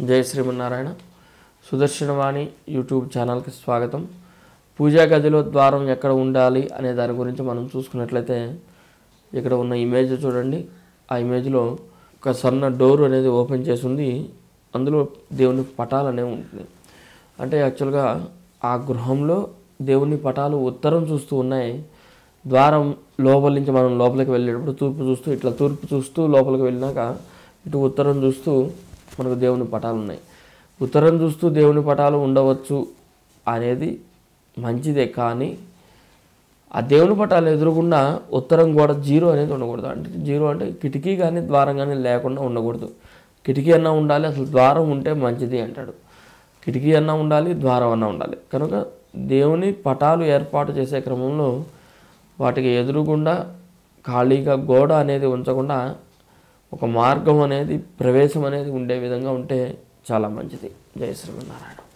జై శ్రీమన్నారాయణ సుదర్శనవాణి యూట్యూబ్ ఛానల్కి స్వాగతం పూజా గదిలో ద్వారం ఎక్కడ ఉండాలి అనే దాని గురించి మనం చూసుకున్నట్లయితే ఇక్కడ ఉన్న ఇమేజ్ చూడండి ఆ ఇమేజ్లో ఒక సన్న డోర్ అనేది ఓపెన్ చేసి ఉంది అందులో దేవుని పటాలు అనేవి ఉంటుంది అంటే యాక్చువల్గా ఆ గృహంలో దేవుని పటాలు ఉత్తరం చూస్తూ ఉన్నాయి ద్వారం లోపల నుంచి మనం లోపలికి వెళ్ళేటప్పుడు తూర్పు చూస్తూ ఇట్లా తూర్పు చూస్తూ లోపలికి వెళ్ళినాక ఇటు ఉత్తరం చూస్తూ మనకు దేవుని పటాలు ఉన్నాయి ఉత్తరం చూస్తూ దేవుని పటాలు ఉండవచ్చు అనేది మంచిదే కానీ ఆ దేవుని పటాలు ఎదురుగుండా ఉత్తరం గోడ జీరో అనేది ఉండకూడదు అంటే జీరో అంటే కిటికీ కానీ ద్వారం కానీ లేకుండా ఉండకూడదు కిటికీ అన్నా ఉండాలి అసలు ద్వారం ఉంటే మంచిది అంటాడు కిటికీ అన్నా ఉండాలి ద్వారం అన్నా ఉండాలి కనుక దేవుని పటాలు ఏర్పాటు చేసే క్రమంలో వాటికి ఎదురుగుండా ఖాళీగా గోడ అనేది ఉంచకుండా ఒక మార్గం అనేది ప్రవేశం అనేది ఉండే విధంగా ఉంటే చాలా మంచిది జయ శ్రీమన్నారాయణ